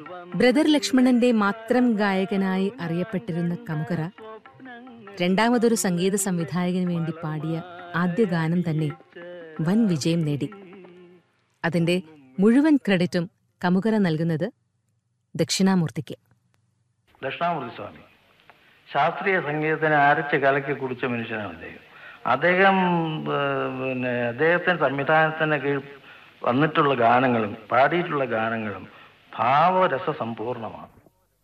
brother ലക്ഷ്മണന്റെ മാത്രം ഗായകനായി അറിയപ്പെട്ടിരുന്ന കമുകറ രണ്ടാമതൊരു സംഗീത സംവിധായകന് വേണ്ടി പാടിയ ആദ്യ ഗാനം തന്നെ വൻ വിജയം നേടി അതിന്റെ മുഴുവൻ ക്രെഡിറ്റും കമുകറ നൽകുന്നത് ദക്ഷിണാമൂർത്തിക്ക് ദക്ഷിണാമൂർത്തി സ്വാമി ശാസ്ത്രീയ സംഗീതത്തിനെ അരച്ച് കലക്കി കുടിച്ച മനുഷ്യനാണ് അദ്ദേഹം അദ്ദേഹം ഏഹ്, പിന്നെ അദ്ദേഹത്തിന്റെ സംവിധാനത്തിന് കീഴിൽ വന്നിട്ടുള്ള ഗാനങ്ങളും പാടിയിട്ടുള്ള ഗാനങ്ങളും ഭാവരസ സമ്പൂർണമാണ്